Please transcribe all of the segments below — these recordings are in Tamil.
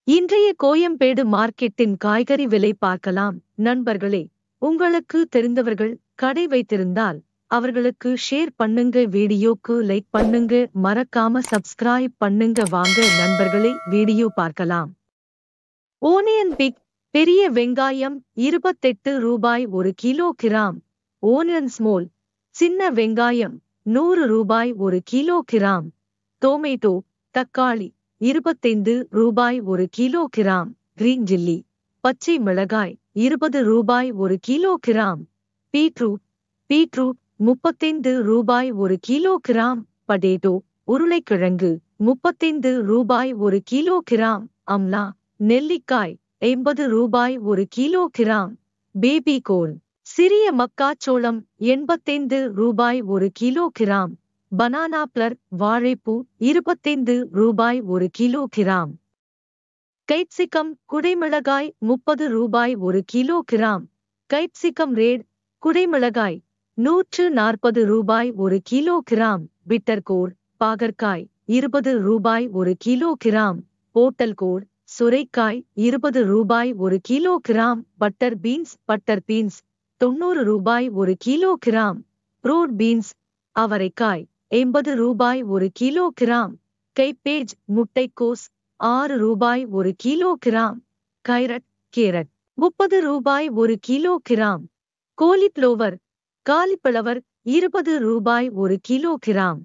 இன்றைய கோயம்பேடு மார்க்கெட்டின் காய்கறி விலை பார்க்கலாம் நண்பர்களே உங்களுக்கு தெரிந்தவர்கள் கடை வைத்திருந்தால் அவர்களுக்கு ஷேர் பண்ணுங்க வீடியோக்கு லைக் பண்ணுங்க மறக்காம சப்ஸ்கிரைப் பண்ணுங்க வாங்க நண்பர்களே வீடியோ பார்க்கலாம் ஓனியன் பிக் பெரிய வெங்காயம் இருபத்தெட்டு ரூபாய் ஒரு கிலோ கிராம் ஓனியன் ஸ்மோல் சின்ன வெங்காயம் நூறு ரூபாய் ஒரு கிலோ கிராம் டொமேட்டோ தக்காளி இருபத்தைந்து ரூபாய் ஒரு கிலோ கிராம் கிரீன் சில்லி பச்சை மிளகாய் இருபது ரூபாய் ஒரு கிலோ கிராம் பீட்ரூட் பீட்ரூட் முப்பத்தைந்து ரூபாய் ஒரு கிலோ கிராம் படேட்டோ உருளைக்கிழங்கு முப்பத்தைந்து ரூபாய் ஒரு கிலோ கிராம் அம்லா நெல்லிக்காய் எண்பது ரூபாய் ஒரு கிலோ கிராம் பேபி கோல் சிறிய மக்காச்சோளம் எண்பத்தைந்து ரூபாய் ஒரு கிலோ கிராம் பனானா பிளர் வாழைப்பூ இருபத்தைந்து ரூபாய் ஒரு கிலோ கிராம் கைப்சிகம் குடைமிளகாய் முப்பது ரூபாய் ஒரு கிலோ கிராம் கைப்சிகம் ரேட் குடைமிளகாய் நூற்று நாற்பது ரூபாய் ஒரு கிலோ கிராம் பிட்டர்கோர் பாகற்காய் இருபது ரூபாய் ஒரு கிலோ கிராம் போட்டல்கோர் சுரைக்காய் இருபது ரூபாய் ஒரு kilogram butter beans butter beans தொண்ணூறு ரூபாய் ஒரு கிலோ கிராம் ரோட் பீன்ஸ் அவரைக்காய் எண்பது ரூபாய் ஒரு கிலோ கிராம் கைப்பேஜ் முட்டைக்கோஸ் ஆறு ரூபாய் ஒரு கிலோ கிராம் கைரட் கேரட் முப்பது ரூபாய் ஒரு கிலோ கிராம் கோலிப்ளோவர் காலிப்பிளவர் இருபது ரூபாய் ஒரு கிலோ கிராம்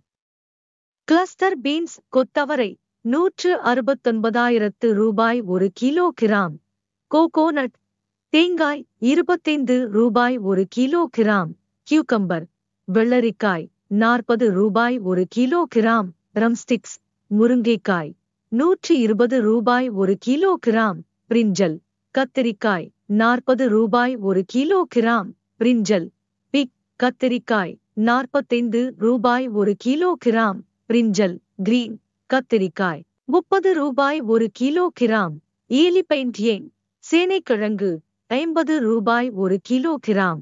கிளஸ்டர் பீன்ஸ் கொத்தவரை நூற்று அறுபத்தொன்பதாயிரத்து ரூபாய் ஒரு கிலோ கிராம் கோகோனட் தேங்காய் இருபத்தைந்து ரூபாய் ஒரு கிலோ கிராம் கியூக்கம்பர் வெள்ளரிக்காய் நாற்பது ரூபாய் ஒரு கிலோ கிராம் ரம்ஸ்டிக்ஸ் முருங்கைக்காய் நூற்றி இருபது ரூபாய் ஒரு கிலோ கிராம் பிரிஞ்சல் கத்திரிக்காய் நாற்பது ரூபாய் ஒரு கிலோ கிராம் பிரிஞ்சல் பிக் கத்திரிக்காய் நாற்பத்தைந்து ரூபாய் ஒரு கிலோ கிராம் பிரிஞ்சல் கிரீன் கத்திரிக்காய் முப்பது ரூபாய் ஒரு கிலோ கிராம் ஈலிபெயிண்ட் ஏன் சேனைக்கிழங்கு ஐம்பது ரூபாய் ஒரு kilogram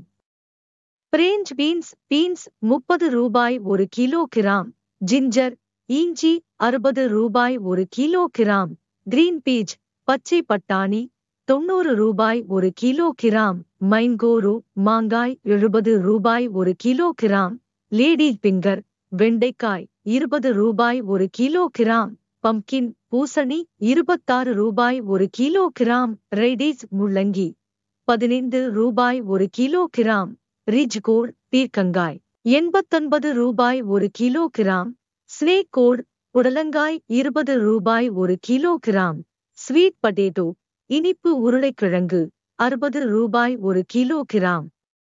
French beans beans முப்பது ரூபாய் ஒரு கிலோ கிராம் ஜிஞ்சர் இஞ்சி அறுபது ரூபாய் ஒரு கிலோ கிராம் கிரீன் பீச் பச்சை பட்டாணி தொண்ணூறு ரூபாய் ஒரு கிலோ கிராம் மைன்கோரு மாங்காய் எழுபது ரூபாய் ஒரு கிலோ கிராம் லேடி பிங்கர் வெண்டைக்காய் இருபது ரூபாய் ஒரு கிலோ கிராம் பம்கின் பூசணி இருபத்தாறு ரூபாய் ஒரு கிலோ கிராம் ரெய்டிஸ் முள்ளங்கி பதினைந்து ரூபாய் ஒரு கிலோ கிராம் ரிஜ் கோட் பீர்க்கங்காய் எண்பத்தொன்பது ரூபாய் ஒரு கிலோ கிராம் ஸ்னேக் கோட் புடலங்காய் இருபது ரூபாய் ஒரு கிலோ கிராம் ஸ்வீட் பட்டேட்டோ இனிப்பு உருளைக்கிழங்கு அறுபது ரூபாய் ஒரு kilogram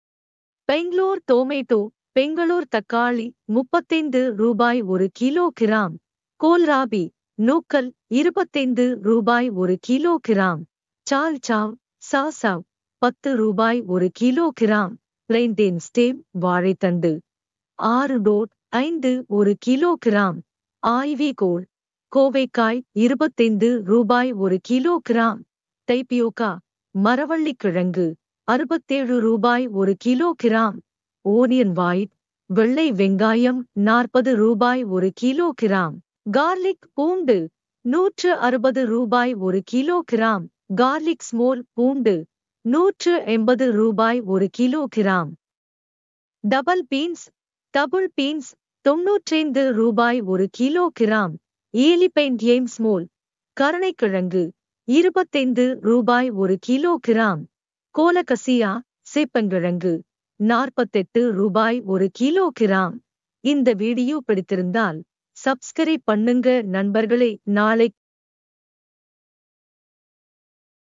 Bangalore tomato Bangalore தக்காளி முப்பத்தைந்து ரூபாய் ஒரு கிலோ கிராம் கோல்ராபி நூக்கல் இருபத்தைந்து ரூபாய் ஒரு கிலோ கிராம் சால் சாவ் சாசாவ் பத்து ரூபாய் ஒரு கிலோ கிராம் பிளைன்டேன் ஸ்டேம் வாழைத்தண்டு ஆறு டோட் ஐந்து ஒரு கிலோ கிராம் ஆய்வி கோல் கோவைக்காய் இருபத்தைந்து ரூபாய் ஒரு கிலோ கிராம் தைப்பியோக்கா மரவள்ளிக்கிழங்கு அறுபத்தேழு ரூபாய் ஒரு கிலோ கிராம் ஓனியன் வாய்ட் வெள்ளை வெங்காயம் நாற்பது ரூபாய் ஒரு கிலோ கிராம் கார்லிக் பூண்டு நூற்று அறுபது ரூபாய் ஒரு கிலோ கிராம் கார்லிக் ஸ்மோல் பூண்டு நூற்று எண்பது ரூபாய் ஒரு kilogram double beans double beans தொன்னூற்றைந்து ரூபாய் ஒரு kilogram elephant yam small கருணைக்கிழங்கு இருபத்தைந்து ரூபாய் ஒரு கிலோ கிராம் கோலகசியா சேப்பங்கிழங்கு நாற்பத்தெட்டு ரூபாய் ஒரு கிலோ கிராம் இந்த வீடியோ பிடித்திருந்தால் சப்ஸ்கிரைப் பண்ணுங்க நண்பர்களே நாளை